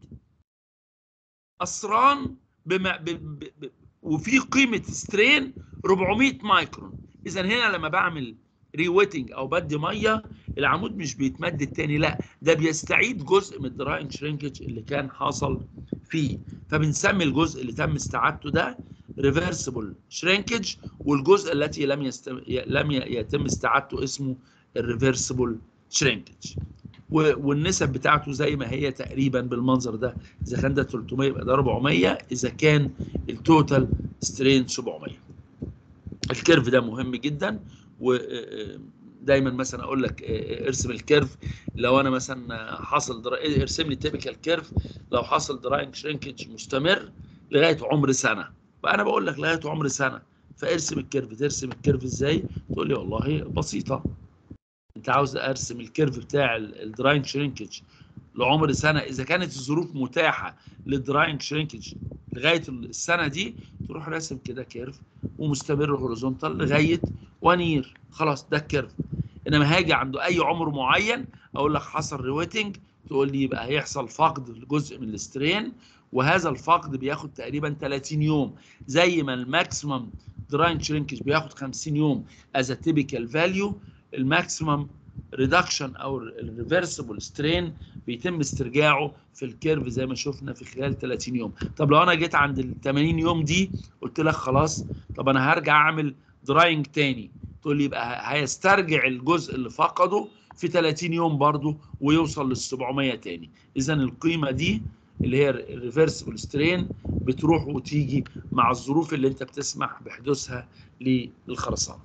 اسران بما ب ب ب وفي قيمه سترين 400 مايكرون اذا هنا لما بعمل ريويتنج او بدي ميه العمود مش بيتمدد تاني لا ده بيستعيد جزء من الدراينج شرينكج اللي كان حصل فيه فبنسمي الجزء اللي تم استعادته ده ريفرسبل شرينكج والجزء التي لم يستم... لم يتم استعادته اسمه الريفرسبل شرينكج والنسب بتاعته زي ما هي تقريبا بالمنظر ده اذا كان ده 300 يبقى ده 400 اذا كان التوتال سترين 700 الكيرف ده مهم جدا ودايما مثلا اقول لك ارسم الكيرف لو انا مثلا حاصل درا... ارسم لي تيبيكال كيرف لو حصل دراينج شرينكج مستمر لغايه عمر سنه فانا بقول لك لغايه عمر سنه فارسم الكيرف ترسم الكيرف ازاي تقول لي والله بسيطه انت عاوز ارسم الكيرف بتاع الدراينج شرينكج لعمر سنه اذا كانت الظروف متاحه للدراينج شرينكج لغايه السنه دي تروح راسم كده كيرف ومستمر هوريزونتال لغايه ونير خلاص ده الكيرف انما هاجي عنده اي عمر معين اقول لك حصل ريويتنج تقول لي يبقى هيحصل فقد لجزء من السترين وهذا الفقد بياخد تقريبا 30 يوم زي ما الماكسيمم دراين شرينكج بياخد 50 يوم از تيبيكال فاليو الماكسيمم ريدكشن او الريفرسبل سترين بيتم استرجاعه في الكيرف زي ما شفنا في خلال 30 يوم طب لو انا جيت عند ال 80 يوم دي قلت لك خلاص طب انا هرجع اعمل دراينج تاني تقول لي يبقى هيسترجع الجزء اللي فقده في 30 يوم برضه ويوصل لل 700 تاني اذا القيمه دي اللي هي الريفرسبل سترين بتروح وتيجي مع الظروف اللي انت بتسمح بحدوثها للخرسانه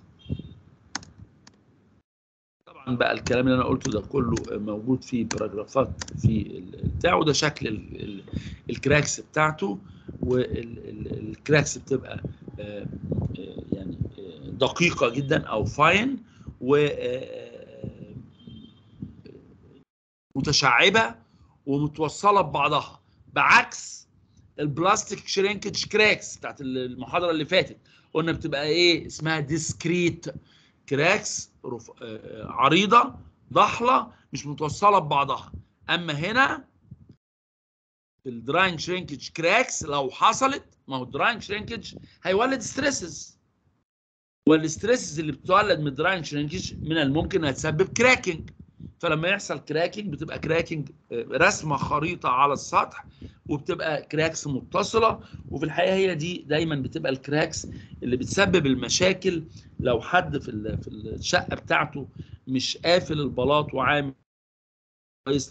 طبعا بقى الكلام اللي انا قلته ده كله موجود في باراجرافات في بتاع وده شكل ال ال الكراكس بتاعته والكراكس بتبقى يعني دقيقة جدا او فاين و متشعبة ومتوصلة ببعضها بعكس البلاستيك شرينكج كراكس بتاعت المحاضرة اللي فاتت قلنا بتبقى ايه اسمها ديسكريت كراكس رف... عريضه ضحله مش متوصله ببعضها اما هنا الدراين شرينكج كراكس لو حصلت ما هو الدراين شرينكج هيولد ستريسز والستريسز اللي بتولد من الدراين شرينكج من الممكن انها تسبب كراكنج فلما يحصل كراكنج بتبقى كراكنج رسمه خريطه على السطح وبتبقى كراكس متصله وفي الحقيقه هي دي دايما بتبقى الكراكس اللي بتسبب المشاكل لو حد في في الشقه بتاعته مش قافل البلاط وعامل كويس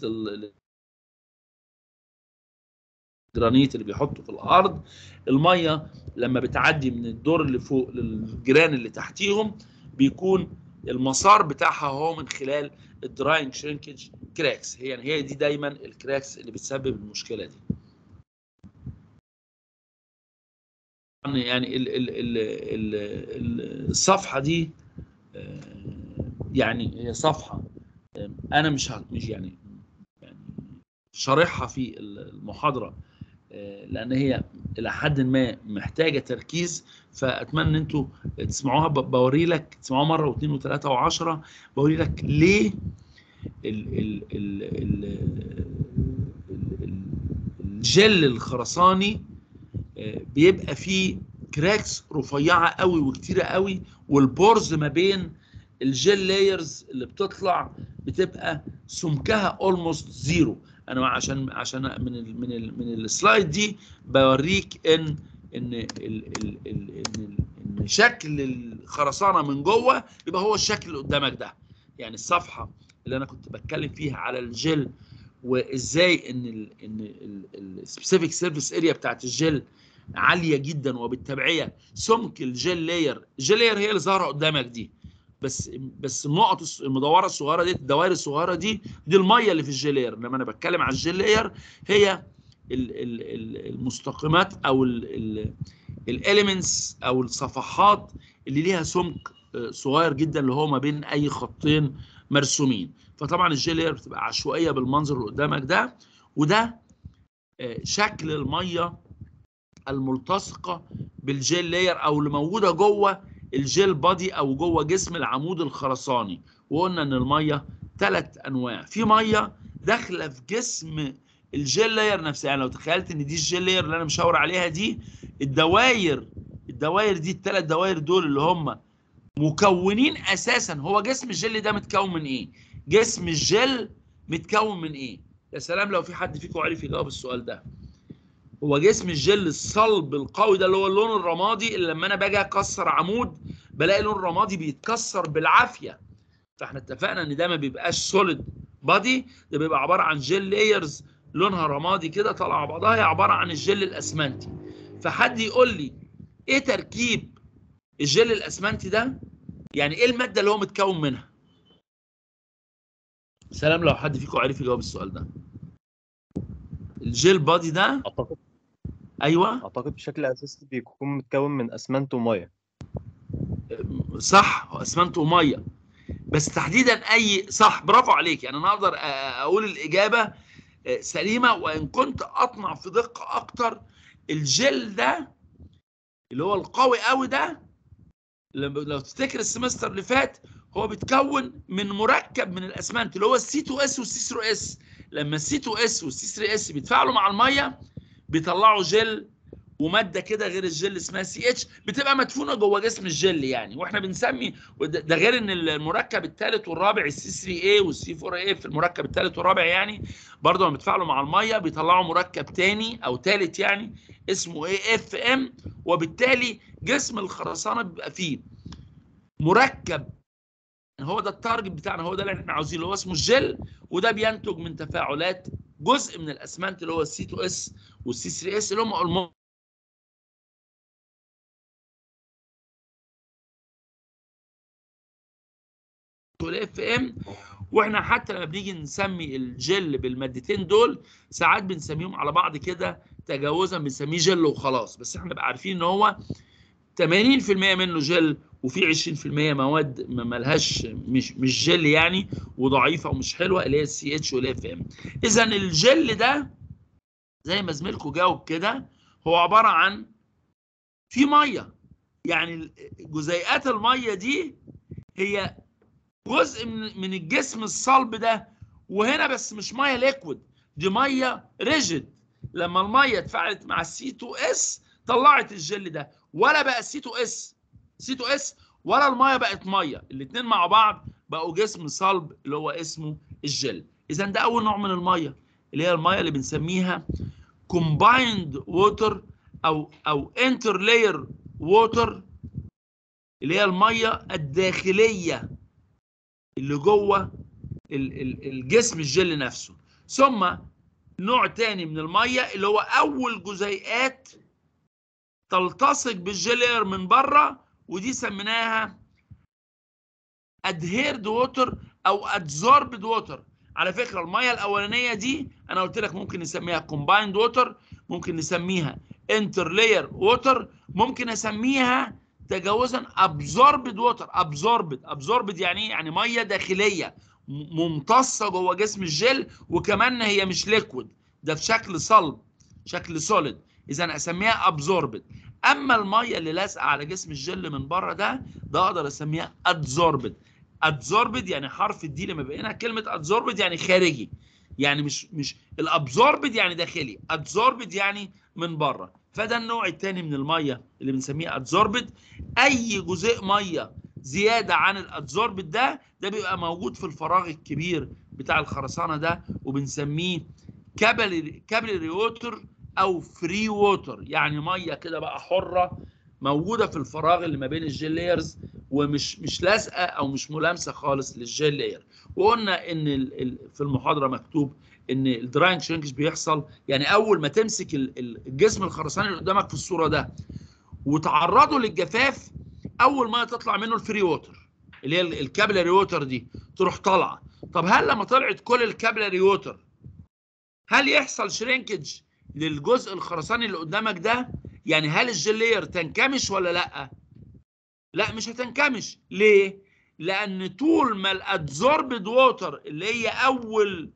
الجرانيت اللي بيحطه في الارض الميه لما بتعدي من الدور اللي فوق للجيران اللي تحتيهم بيكون المسار بتاعها هو من خلال الدراينج شرينكج كراكس هي يعني هي دي دايما الكراكس اللي بتسبب المشكله دي يعني ال ال ال ال الصفحه دي يعني هي صفحه انا مش مش يعني يعني شارحها في المحاضره لان هي الى حد ما محتاجه تركيز فاتمنى ان انتوا تسمعوها بوري لك تسمعوها مره واثنين وثلاثه وعشره بوري لك ليه ال ال ال ال الجل الخرساني بيبقى فيه كراكس رفيعه قوي وكتيره قوي والبورز ما بين الجل لايرز اللي بتطلع بتبقى سمكها اولموست زيرو انا عشان عشان من ال من ال من السلايد دي بوريك ان ان ال ال ال ان, إن شكل الخرسانه من جوه يبقى هو الشكل اللي قدامك ده يعني الصفحه اللي انا كنت بتكلم فيها على الجل وازاي ان ال ان السبيسيفيك سيرفيس اريا بتاعت الجل عاليه جدا وبالتبعيه سمك الجل لاير الجل لاير هي اللي ظاهره قدامك دي بس بس النقط المدوره الصغيره دي الدوائر الصغيره دي دي الميه اللي في الجيلير لما انا بتكلم على الجيلير هي المستقيمات او الاليمنتس او الصفحات اللي ليها سمك صغير جدا اللي هو ما بين اي خطين مرسومين فطبعا الجيلير بتبقى عشوائيه بالمنظر اللي قدامك ده وده شكل الميه الملتصقه بالجيل لاير او اللي موجوده جوه الجيل بادي او جوه جسم العمود الخرساني وقلنا ان الميه ثلاث انواع في ميه داخله في جسم الجيل لاير نفسها يعني لو تخيلت ان دي الجيل لاير اللي انا مشاور عليها دي الدواير الدواير دي الثلاث دواير دول اللي هم مكونين اساسا هو جسم الجل ده متكون من ايه جسم الجل متكون من ايه يا سلام لو في حد فيكم عرف يجاوب السؤال ده هو جسم الجل الصلب القوي ده اللي هو اللون الرمادي اللي لما انا باجي اكسر عمود بلاقي لون رمادي بيتكسر بالعافيه فاحنا اتفقنا ان ده ما بيبقاش سوليد بادي ده بيبقى عباره عن جل لايرز لونها رمادي كده طالعه على بعضها هي عباره عن الجل الاسمنتي فحد يقول لي ايه تركيب الجل الاسمنتي ده يعني ايه الماده اللي هو متكون منها سلام لو حد فيكم عرف يجاوب السؤال ده الجيل بادي ده اعتقد ايوه اعتقد بشكل اساسي بيكون متكون من اسمنت وميه صح هو اسمنت وميه بس تحديدا اي صح برافو عليك يعني انا اقدر اقول الاجابه سليمه وان كنت اطمع في دقه اكتر الجل ده اللي هو القوي قوي ده لو تفتكر السمستر اللي فات هو بيتكون من مركب من الاسمنت اللي هو السي 2 اس والسي 3 اس لما السي 2 اس والسي 3 اس بيتفاعلوا مع الميه بيطلعوا جل وماده كده غير الجل اسمها سي اتش بتبقى مدفونه جوه جسم الجل يعني واحنا بنسمي وده- ده غير ان المركب الثالث والرابع السي 3 اي والسي 4 اي في المركب الثالث والرابع يعني برضه لما بيتفاعلوا مع الميه بيطلعوا مركب تاني او ثالث يعني اسمه اي اف ام وبالتالي جسم الخرسانه بيبقى فيه مركب هو ده التارجت بتاعنا هو ده اللي احنا عاوزينه اللي هو اسمه الجل وده بينتج من تفاعلات جزء من الاسمنت اللي هو السي 2 اس والسي 3 اس اللي هم الم- والاف ام واحنا حتى لما بنيجي نسمي الجل بالمادتين دول ساعات بنسميهم على بعض كده تجاوزا بنسميه جل وخلاص بس احنا نبقى عارفين ان هو 80% منه جل وفي 20% مواد ما ملهاش مش مش جل يعني وضعيفه ومش حلوه اللي هي السي اتش والاف ام اذا الجل ده زي ما زميلكم جاوب كده هو عباره عن في ميه يعني جزيئات الميه دي هي جزء من من الجسم الصلب ده وهنا بس مش ميه ليكويد دي ميه ريجيد لما الميه اتفاعلت مع السي 2 اس طلعت الجل ده ولا بقى سي 2 اس سي 2 اس ولا الميه بقت ميه الاثنين مع بعض بقوا جسم صلب اللي هو اسمه الجل اذا ده اول نوع من الميه اللي هي الميه اللي بنسميها combined water او او interlayer water اللي هي الميه الداخليه اللي جوه ال- ال- الجسم الجل نفسه ثم نوع تاني من الميه اللي هو اول جزيئات تلتصق بالجيلير من بره ودي سميناها adhered water او adsorbed water على فكره الميه الاولانيه دي انا قلت لك ممكن نسميها combined water ممكن نسميها interlayer water ممكن اسميها تجاوزا absorbed water absorbed absorbed يعني ايه يعني ميه داخليه م- ممتصه جوه جسم الجل وكمان هي مش ليكويد ده في شكل صلب شكل سوليد اذا اسميها absorbed اما الميه اللي لازقه على جسم الجل من بره ده ده اقدر اسميها adsorbed adsorbed يعني حرف الدي لما بقينا كلمه adsorbed يعني خارجي يعني مش مش الابزوربد يعني داخلي adsorbed يعني من بره فده النوع الثاني من الميه اللي بنسميه adsorbed اي جزيء ميه زياده عن الادزوربد ده ده بيبقى موجود في الفراغ الكبير بتاع الخرسانه ده وبنسميه كابلري كابلري ووتر او فري ووتر يعني ميه كده بقى حره موجوده في الفراغ اللي ما بين الجيل لايرز ومش مش لازقه او مش ملامسه خالص للجيل لاير وقلنا ان ال- ال- في المحاضره مكتوب ان الدراينج شرينكج بيحصل يعني اول ما تمسك ال- ال- الجسم الخرساني اللي قدامك في الصوره ده وتعرضه للجفاف اول ما تطلع منه الفري ووتر اللي هي ال- الكابلري ووتر دي تروح طالعه طب هل لما طلعت كل الكابلري ووتر هل يحصل شرينكج للجزء الخرساني اللي قدامك ده يعني هل الجلير تنكمش ولا لا لا مش هتنكمش ليه لان طول ما الادزوربد ووتر اللي هي اول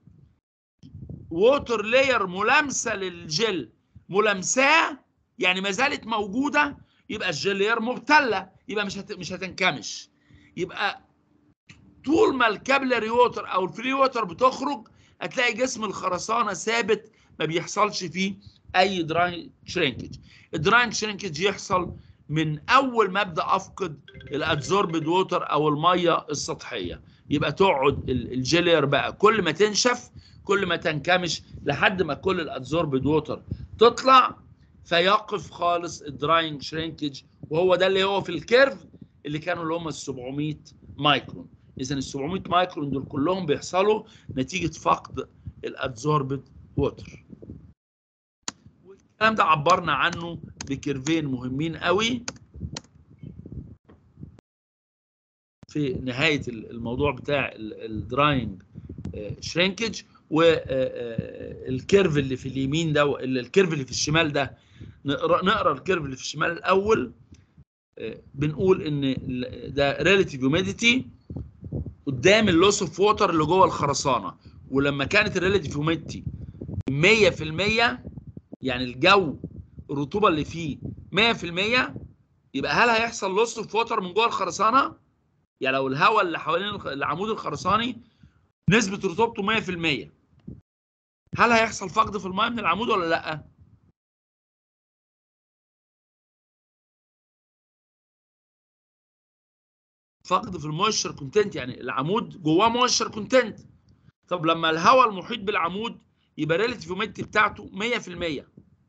ووتر لاير ملامسه للجل ملامساه يعني ما زالت موجوده يبقى الجل لاير مبتله يبقى مش هت... مش هتنكمش يبقى طول ما الكابلري ووتر او الفري ووتر بتخرج هتلاقي جسم الخرسانه ثابت ما بيحصلش فيه اي دراين شرينكج الدراين شرينكج يحصل من اول ما ابدا افقد الادزوربد ووتر او الميه السطحيه يبقى تقعد ال- الجيلير بقى كل ما تنشف كل ما تنكمش لحد ما كل الادزوربد ووتر تطلع فيقف خالص الدراينج شرينكج وهو ده اللي هو في الكيرف اللي كانوا اللي هم ال 700 مايكرون اذا ال 700 مايكرون دول كلهم بيحصلوا نتيجه فقد الادزوربد ووتر والكلام ده عبرنا عنه بكيرفين مهمين قوي في نهايه الموضوع بتاع الدراينج شرينكج والكيرف اللي في اليمين ده الكيرف اللي في الشمال ده نقرا نقرا الكيرف اللي في الشمال الاول آه، بنقول ان ال- ده ريلاتيف هيوميديتي قدام اللوس اوف ووتر اللي جوه الخرسانه ولما كانت الريلاتيف هيوميديتي 100% يعني الجو الرطوبه اللي فيه 100% يبقى هل هيحصل لوس اوف ووتر من جوه الخرسانه؟ يعني لو الهواء اللي حوالين الخ- العمود الخرساني نسبه رطوبته 100% هل هيحصل فقد في الماء من العمود ولا لا؟ فقد في المويستشر كونتنت يعني العمود جواه مويستشر كونتنت طب لما الهواء المحيط بالعمود يبقى ريليتيف هيوميديتي بتاعته 100%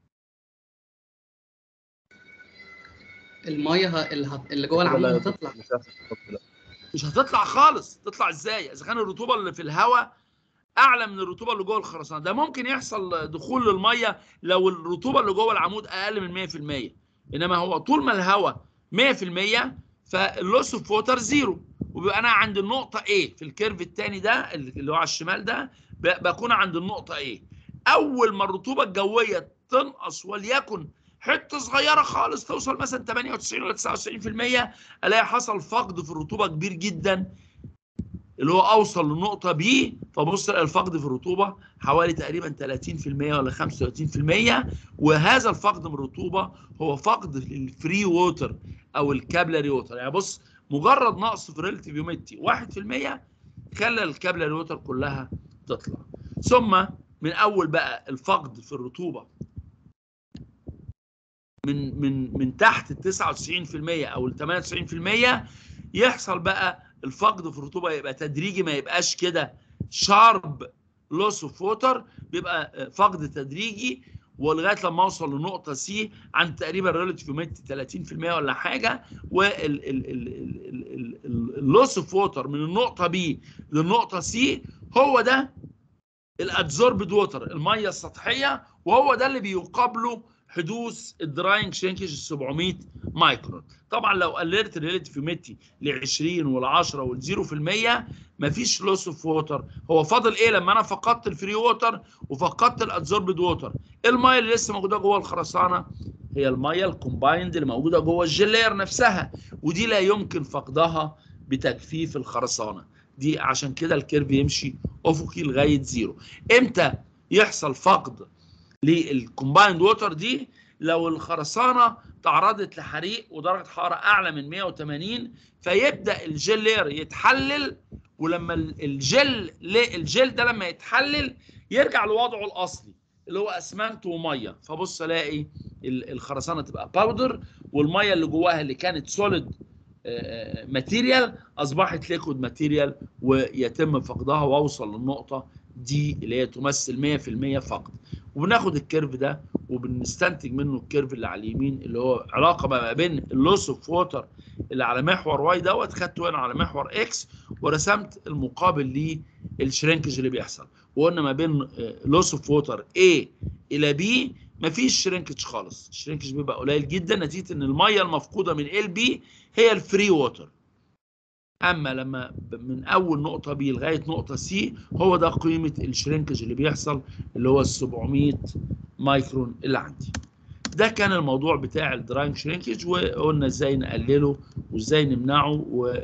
الميه ه- اللي هت- اللي جوه العمود هتطلع مش هيحصل الخط ده. مش هتطلع خالص تطلع ازاي اذا كان الرطوبه اللي في الهواء اعلى من الرطوبه اللي جوه الخرسانه ده ممكن يحصل دخول للميه لو الرطوبه اللي جوه العمود اقل من 100% انما هو طول ما الهواء 100% فاللوس اوف ووتر زيرو وبيبقى انا عند النقطه A في الكيرف الثاني ده اللي هو على الشمال ده ب- بكون عند النقطه A اول ما الرطوبه الجويه تنقص وليكن حته صغيره خالص توصل مثلا 98 ولا 99% الاقي حصل فقد في الرطوبه كبير جدا اللي هو اوصل للنقطه بي فبص الاقي الفقد في الرطوبه حوالي تقريبا 30% ولا 35% وهذا الفقد من الرطوبه هو فقد للفري ووتر او الكابلاري ووتر يعني بص مجرد نقص في ريلتيف هيوميديتي 1% خلى الكابلاري ووتر كلها تطلع ثم من اول بقى الفقد في الرطوبه من من من تحت ال 99% او ال 98% يحصل بقى الفقد في الرطوبه يبقى تدريجي ما يبقاش كده شارب لوس اوف ووتر بيبقى فقد تدريجي ولغايه لما اوصل لنقطه سي عند تقريبا ريلاتيف هيوميديتي 30% ولا حاجه واللوس اوف ووتر من النقطه بي للنقطه سي هو ده الادزوربد ووتر الميه السطحيه وهو ده اللي بيقابله حدوث الدراينج شرينكج 700 مايكرون طبعا لو قللت الريليتيف هيوميديتي ل 20 وال 10 وال 0% مفيش لوس اوف ووتر هو فاضل ايه لما انا فقدت الفري ووتر وفقدت الادزوربد ووتر الميه اللي لسه موجوده جوه الخرسانه هي الميه الكومبايند اللي موجوده جوه الجلير نفسها ودي لا يمكن فقدها بتجفيف الخرسانه دي عشان كده الكيرف يمشي افقي لغايه زيرو امتى يحصل فقد للكومبايند ووتر دي لو الخرسانه تعرضت لحريق ودرجه حراره اعلى من 180 فيبدا الجل لير يتحلل ولما ال- الجل لي- الجل ده لما يتحلل يرجع لوضعه الاصلي اللي هو اسمنت وميه فبص الاقي ال- الخرسانه تبقى باودر والميه اللي جواها اللي كانت سوليد ماتيريال اصبحت ليكويد ماتيريال ويتم فقدها واوصل للنقطه دي اللي هي تمثل 100% فقد وبناخد الكيرف ده وبنستنتج منه الكيرف اللي على اليمين اللي هو علاقه ما بين اللوس اوف ووتر اللي على محور واي دوت خدته هنا على محور اكس ورسمت المقابل للشرينكج اللي بيحصل وقلنا ما بين لوس اوف ووتر A الى B مفيش شرينكج خالص الشرينكج بيبقى قليل جدا نتيجه ان الميه المفقوده من ال بي هي الفري ووتر اما لما ب- من اول نقطه بي لغايه نقطه سي هو ده قيمه الشرينكج اللي بيحصل اللي هو ال 700 مايكرون اللي عندي ده كان الموضوع بتاع الدراينج شرينكج وقلنا ازاي نقلله وازاي نمنعه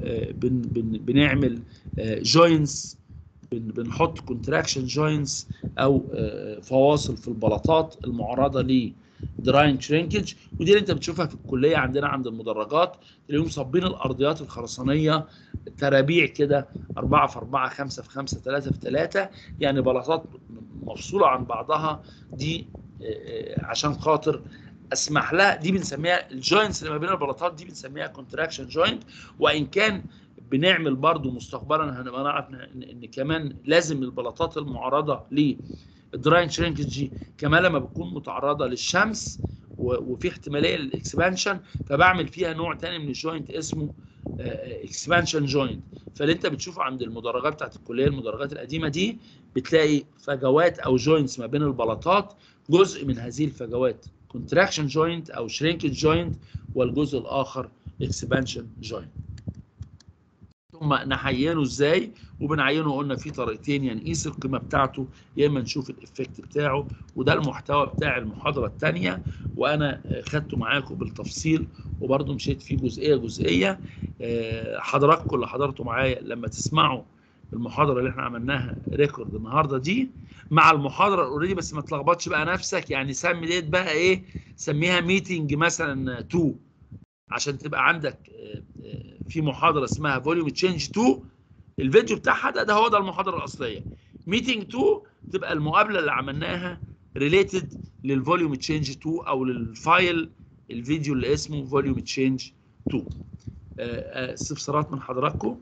وبنعمل جوينتس بنحط كونتراكشن جوينتس او آه، فواصل في البلاطات المعرضه لدراينج شرينكج ودي اللي انت بتشوفها في الكليه عندنا عند المدرجات تلاقيهم صابين الارضيات الخرسانيه ترابيع كده 4 في 4 5 في 5 3 في 3 يعني بلاطات مفصوله عن بعضها دي آه، آه، عشان خاطر اسمح لها دي بنسميها الجوينتس اللي ما بين البلاطات دي بنسميها كونتراكشن جوينت وان كان بنعمل برضو مستقبلا هنبقى نعرف ان إن كمان لازم البلاطات المعرضه للدراين شرينكج دي كمان لما بتكون متعرضه للشمس و- وفي احتماليه للاكسبانشن فبعمل فيها نوع تاني من الجوينت اسمه اكسبانشن جوينت فاللي انت بتشوفه عند المدرجات بتاعت الكليه المدرجات القديمه دي بتلاقي فجوات او جوينتس ما بين البلاطات جزء من هذه الفجوات كونتراكشن جوينت او شرينكج جوينت والجزء الاخر اكسبانشن جوينت ثم نعينه ازاي وبنعينه قلنا في طريقتين يعني نقيس القيمه بتاعته يا اما نشوف الافكت بتاعه وده المحتوى بتاع المحاضره الثانيه وانا خدته معاكم بالتفصيل وبرضه مشيت فيه جزئيه جزئيه آه، حضراتكم اللي حضرتوا معايا لما تسمعوا المحاضره اللي احنا عملناها ريكورد النهارده دي مع المحاضره اوريدي بس ما تلخبطش بقى نفسك يعني سمي ديت بقى ايه سميها ميتنج مثلا 2 عشان تبقى عندك آه، آه، في محاضره اسمها فوليوم تشينج 2 الفيديو بتاعها ده ده هو ده المحاضره الاصليه ميتنج 2 تبقى المقابله اللي عملناها ريليتد للفوليوم تشينج 2 او للفايل الفيديو اللي اسمه فوليوم تشينج 2 آه، آه، استفسارات من حضراتكم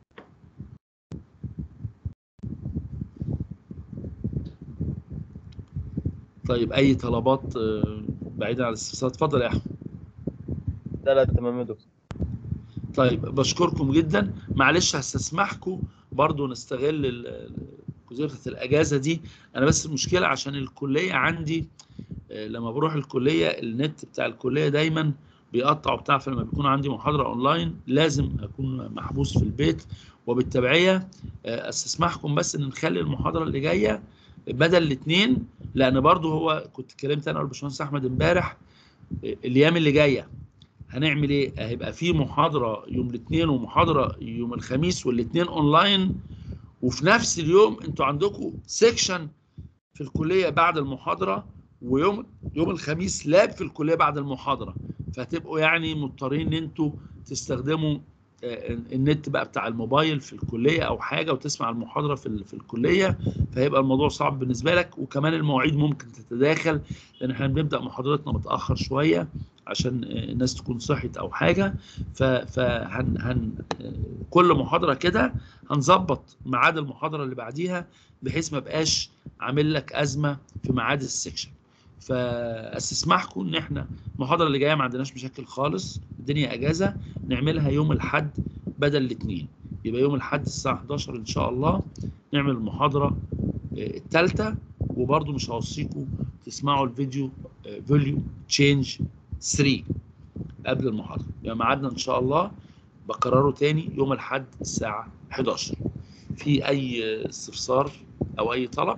طيب اي طلبات آه، بعيدا عن الاستفسارات اتفضل يا احمد لا لا تمام يا دكتور طيب بشكركم جدا معلش هستسمحكم برضو نستغل ال- ال- الجزئيه بتاعت الاجازه دي انا بس المشكله عشان الكليه عندي آه، لما بروح الكليه النت بتاع الكليه دايما بيقطع وبتاع فلما بيكون عندي محاضره اونلاين لازم اكون محبوس في البيت وبالتبعيه آه، استسمحكم بس ان نخلي المحاضره اللي جايه بدل الاثنين لان برضو هو كنت اتكلمت انا والباشمهندس احمد امبارح آه، الايام اللي جايه هنعمل ايه؟ هيبقى في محاضره يوم الاثنين ومحاضره يوم الخميس والاثنين اونلاين وفي نفس اليوم انتوا عندكم سيكشن في الكليه بعد المحاضره ويوم يوم الخميس لاب في الكليه بعد المحاضره فهتبقوا يعني مضطرين ان انتوا تستخدموا آه، النت بقى بتاع الموبايل في الكليه او حاجه وتسمع المحاضره في ال- في الكليه فهيبقى الموضوع صعب بالنسبه لك وكمان المواعيد ممكن تتداخل لان احنا بنبدا محاضرتنا متاخر شويه عشان آه، الناس تكون صحت او حاجه ف- فهن هن آه، كل محاضره كده هنظبط ميعاد المحاضره اللي بعديها بحيث ما بقاش عامل لك ازمه في ميعاد السكشن فاستسمحكم ان احنا المحاضره اللي جايه ما عندناش مشاكل خالص الدنيا اجازه نعملها يوم الاحد بدل الاثنين يبقى يوم الاحد الساعه 11 ان شاء الله نعمل المحاضره الثالثه وبرضو مش هوصيكم تسمعوا الفيديو فوليوم تشينج 3 قبل المحاضره يبقى ميعادنا ان شاء الله بكرره تاني يوم الاحد الساعه 11 في اي استفسار او اي طلب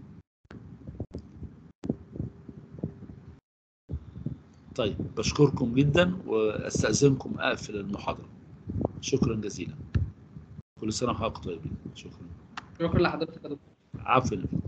طيب بشكركم جدا واستاذنكم اقفل المحاضره شكرا جزيلا كل سنه وحضرتك طيبين شكرا شكرا لحضرتك يا دكتور عفوا